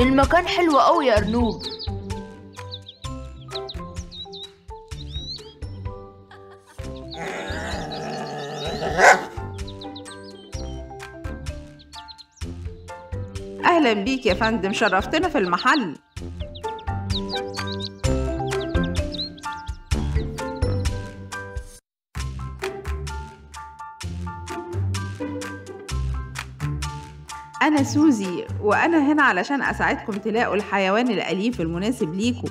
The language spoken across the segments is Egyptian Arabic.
المكان حلو قوي يا أرنوب أهلا بيك يا فندم شرفتنا في المحل أنا سوزي وأنا هنا علشان أساعدكم تلاقوا الحيوان الأليف المناسب ليكم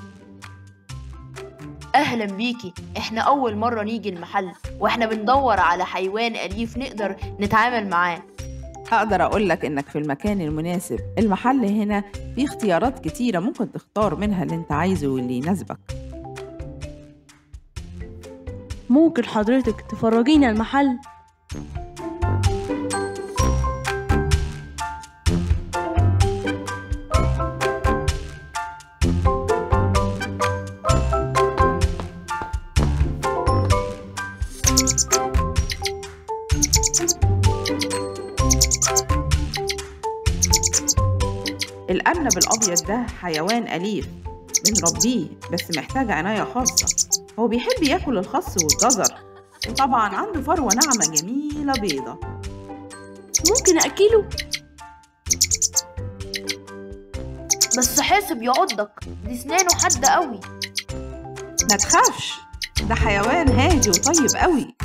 أهلا بيكي إحنا أول مرة نيجي المحل وإحنا بندور على حيوان أليف نقدر نتعامل معاه أقدر أقول لك إنك في المكان المناسب المحل هنا فيه اختيارات كتيرة ممكن تختار منها اللي أنت عايزه واللي يناسبك ممكن حضرتك تفرجينا المحل الأرنب الأبيض ده حيوان أليف بنربيه بس محتاج عناية خاصة هو بيحب ياكل الخس والجزر وطبعا عنده فروة ناعمة جميلة بيضة ممكن أكله بس حاسب يعضك دي سنانه حادة قوي ما تخافش ده حيوان هادي وطيب قوي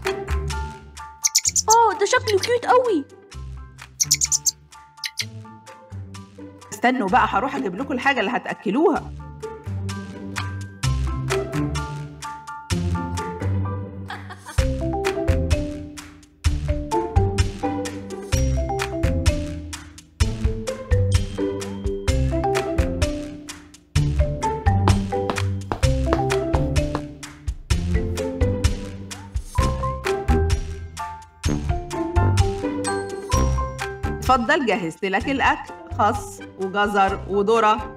اه ده شكله كيوت قوي استنوا بقى هروح اجيب لكم الحاجة اللي هتأكلوها اتفضل جهزت لك الأكل خس وجزر وذرة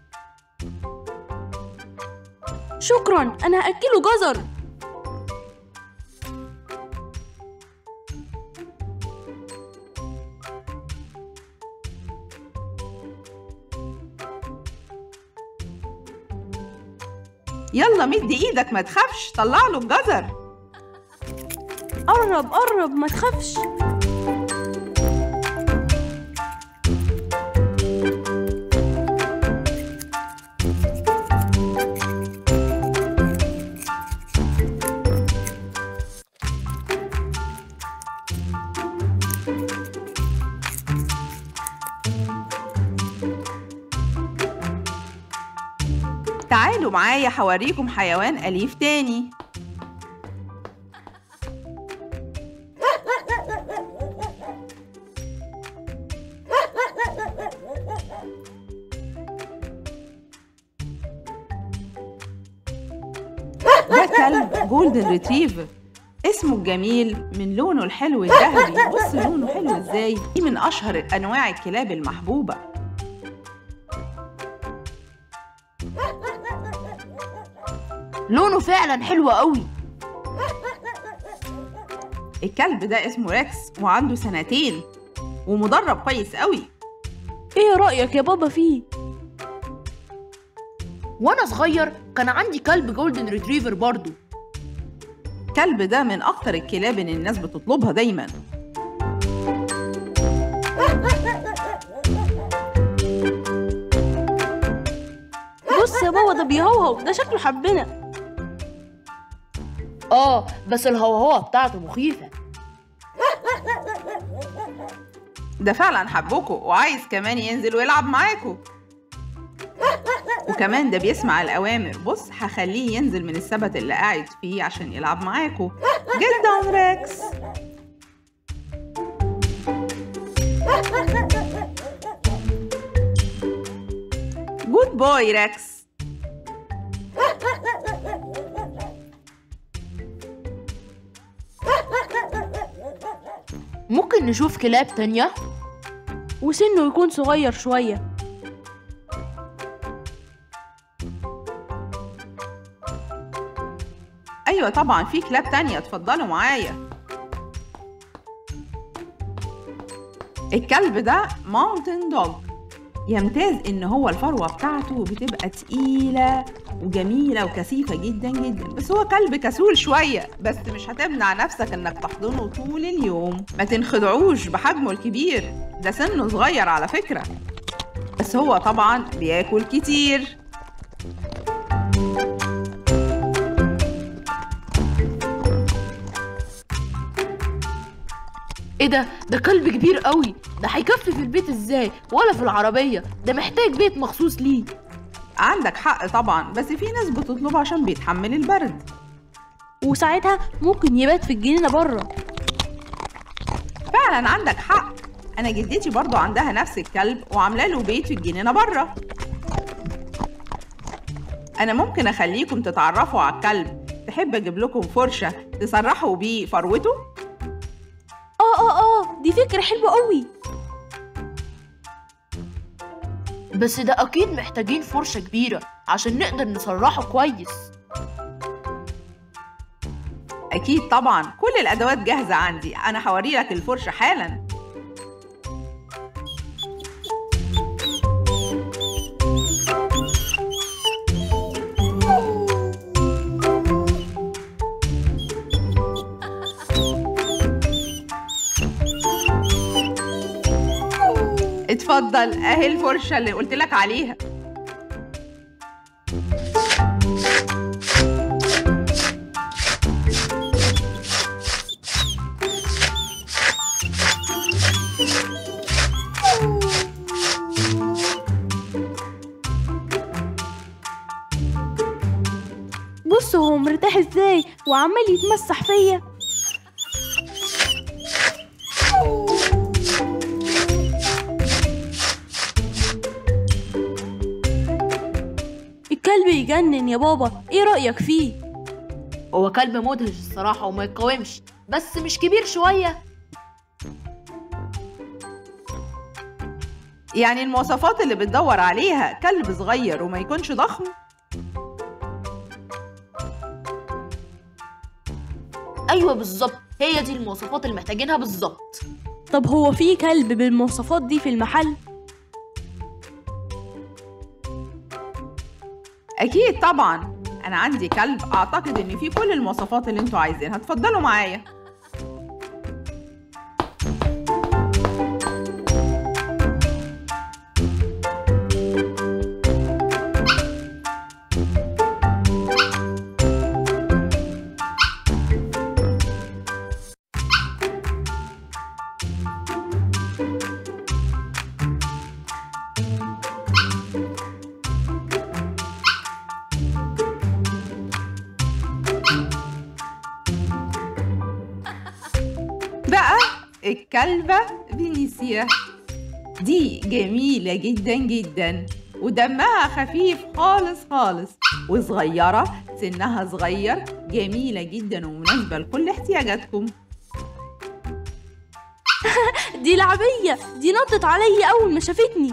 شكرا أنا هأكله جزر يلا مد ايدك ما تخافش طلع له الجزر قرب قرب ما تخافش تعالوا معايا هوريكم حيوان أليف تاني ده كلب جولدن ريتريفر اسمه الجميل من لونه الحلو الذهبي بص لونه حلو ازاي دي من اشهر انواع الكلاب المحبوبه لونه فعلا حلو قوي الكلب ده اسمه ريكس وعنده سنتين ومدرب كويس قوي ايه رأيك يا بابا فيه وأنا صغير كان عندي كلب جولدن ريتريفر برضو الكلب ده من اكتر الكلاب اللي الناس بتطلبها دايما بص يا بابا ده بيهوهو ده شكله حبنا آه بس الهوهوة بتاعته مخيفة ده فعلا حبكوا وعايز كمان ينزل ويلعب معاكوا وكمان ده بيسمع الأوامر بص هخليه ينزل من السبت اللي قاعد فيه عشان يلعب معاكوا جدا ريكس جود بوي ريكس ممكن نشوف كلاب تانية وسنه يكون صغير شوية أيوة طبعا في كلاب تانية اتفضلوا معايا الكلب ده ماونتن دوج يمتاز إن هو الفروة بتاعته بتبقى تقيلة وجميلة وكثيفة جدا جدا بس هو كلب كسول شوية بس مش هتمنع نفسك إنك تحضنه طول اليوم ما تنخدعوش بحجمه الكبير ده سنه صغير على فكرة بس هو طبعا بياكل كتير ايه ده ده كلب كبير قوي ده هيكفي في البيت ازاي ولا في العربية ده محتاج بيت مخصوص ليه عندك حق طبعا بس في ناس بتطلبه عشان بيتحمل البرد وساعتها ممكن يبات في الجنينة بره فعلا عندك حق انا جدتي برضو عندها نفس الكلب وعامله له بيت في الجنينه بره انا ممكن اخليكم تتعرفوا على الكلب تحب اجيب لكم فرشه تسرحوا بيه فروته اه اه اه دي فكرة حلوة قوي بس ده اكيد محتاجين فرشة كبيرة عشان نقدر نسرحه كويس اكيد طبعا كل الادوات جاهزه عندي انا هوري لك الفرشه حالا اتفضل اهي الفرشه اللي قلت لك عليها بص هو مرتاح ازاي وعمال يتمسح فيا الكلب يجنن يا بابا ايه رأيك فيه هو كلب مدهش الصراحة وما يتقاومش بس مش كبير شوية يعني المواصفات اللي بتدور عليها كلب صغير وما يكونش ضخم ايوه بالظبط هي دي المواصفات اللي محتاجينها بالظبط طب هو في كلب بالمواصفات دي في المحل اكيد طبعا انا عندي كلب اعتقد ان فيه كل المواصفات اللي انتوا عايزينها اتفضلوا معايا بقى الكلبة فينيسيا دي جميلة جدا جدا ودمها خفيف خالص خالص وصغيرة سنها صغير جميلة جدا ومناسبة لكل احتياجاتكم دي لعبية دي نطت عليا أول ما شافتني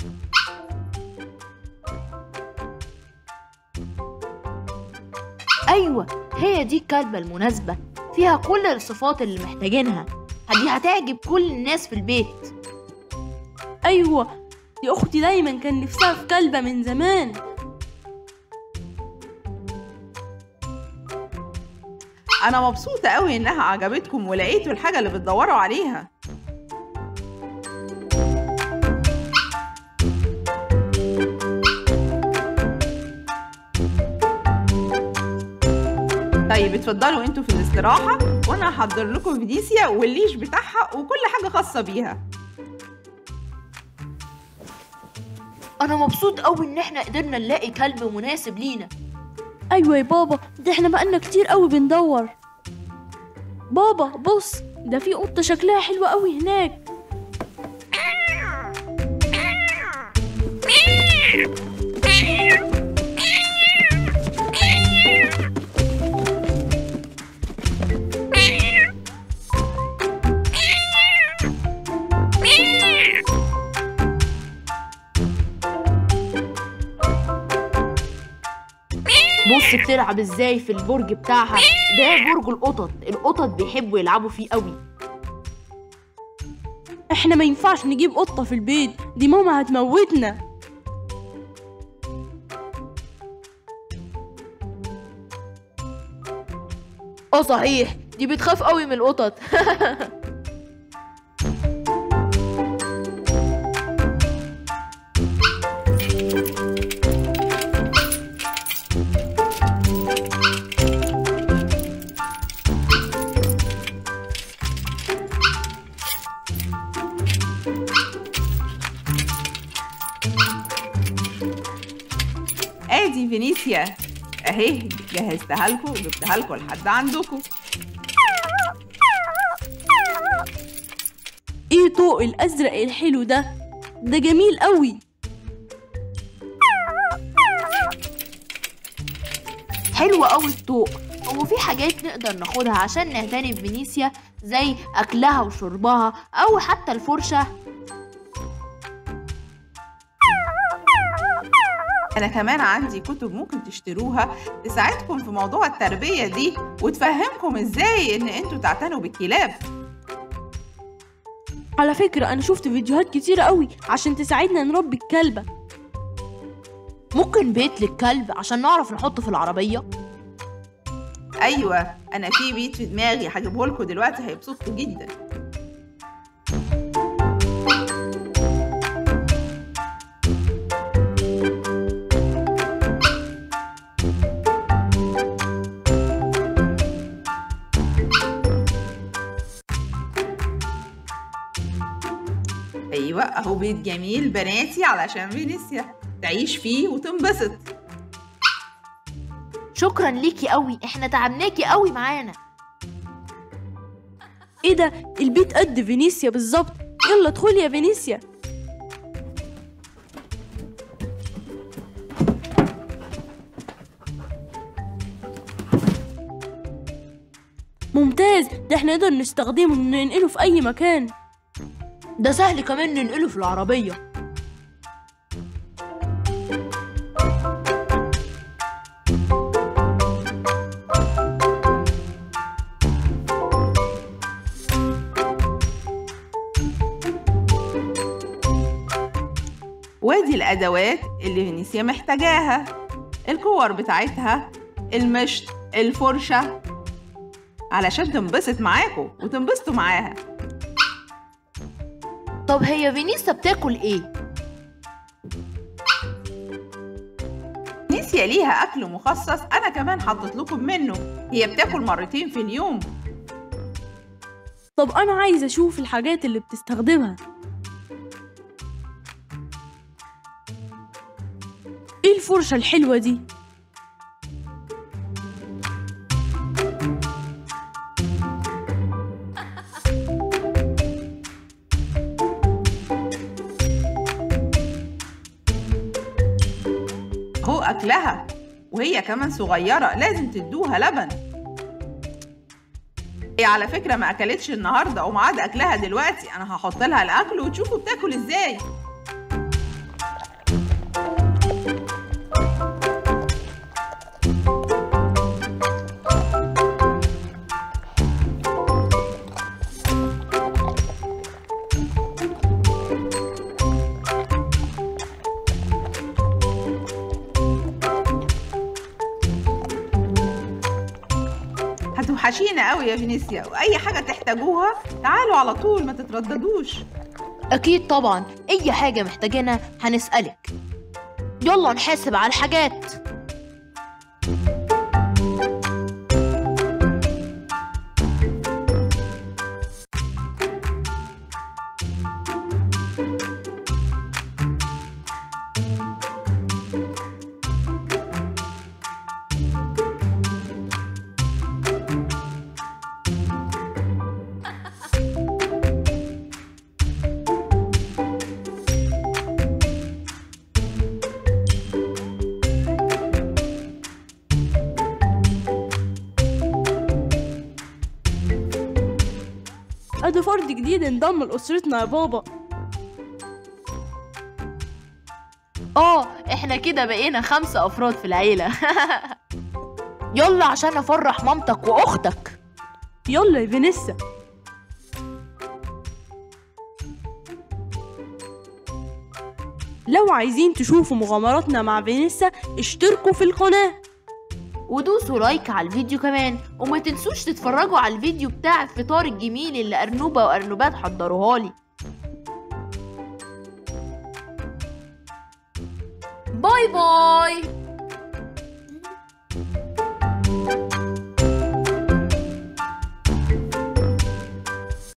ايوه هي دي الكلبة المناسبة فيها كل الصفات اللي محتاجينها دي هتعجب كل الناس في البيت أيوة دي أختي دايما كان نفسها في كلبة من زمان أنا مبسوطة قوي إنها عجبتكم ولقيتوا الحاجة اللي بتدوروا عليها طيب اتفضلوا انتوا في الاستراحة وانا هحضر لكم فيديسيا والليش بتاعها وكل حاجة خاصة بيها انا مبسوط قوي ان احنا قدرنا نلاقي كلب مناسب لينا أيوة يا بابا ده احنا بقالنا كتير قوي بندور بابا بص ده في قطة شكلها حلو قوي هناك بص بتلعب ازاي في البرج بتاعها ده برج القطط القطط بيحبوا يلعبوا فيه قوي احنا ما ينفعش نجيب قطة في البيت دي ماما هتموتنا اه صحيح دي بتخاف قوي من القطط ادي فينيسيا اهي جهزتها لكم وجبتها لكم لحد عندكم ايه طوق الازرق الحلو ده ده جميل قوي حلو قوي الطوق هو في حاجات نقدر ناخدها عشان نعتني بفينيسيا زي اكلها وشربها او حتى الفرشه انا كمان عندي كتب ممكن تشتروها تساعدكم في موضوع التربية دي وتفهمكم ازاي ان انتوا تعتنوا بالكلاب على فكرة انا شفت فيديوهات كتيرة قوي عشان تساعدنا نربي الكلبة ممكن بيت للكلب عشان نعرف نحطه في العربيه ايوه انا في بيت في دماغي هجيبه لكم دلوقتي هيبسطكم جدا ايوه اهو بيت جميل بناتي علشان فينيسيا تعيش فيه وتنبسط شكرا ليكي قوي احنا تعبناكي قوي معانا ايه ده البيت قد فينيسيا بالظبط يلا ادخلي يا فينيسيا ممتاز ده احنا نقدر نستخدمه وننقله في اي مكان ده سهل كمان ننقله في العربيه وادي الأدوات اللي فينيسيا محتاجاها الكور بتاعتها المشط الفرشة علشان تنبسط معاكم وتنبسطوا معاها طب هي فينيسيا بتاكل ايه فينيسيا ليها أكل مخصص أنا كمان حطيت لكم منه هي بتاكل مرتين في اليوم طب انا عايزه اشوف الحاجات اللي بتستخدمها ايه الفرشه الحلوه دي هو أكلها وهي كمان صغيرة لازم تدوها لبن هي على فكرة ما أكلتش النهاردة ومعاد أكلها دلوقتي أنا هحط لها الأكل وتشوفوا بتاكل إزاي هتوحشينا قوي يا فينيسيا واي حاجه تحتاجوها تعالوا على طول ما تترددوش اكيد طبعا اي حاجه محتاجينها هنسالك يلا نحاسب على الحاجات ادي فرد جديد انضم لاسرتنا يا بابا اه احنا كده بقينا خمسة افراد في العيلة يلا عشان افرح مامتك واختك يلا يا فينيسا لو عايزين تشوفوا مغامراتنا مع فينيسا اشتركوا في القناة ودوسوا لايك على الفيديو كمان وما تنسوش تتفرجوا على الفيديو بتاع الفطار الجميل اللي أرنوبة وأرنوبات حضروها لي باي باي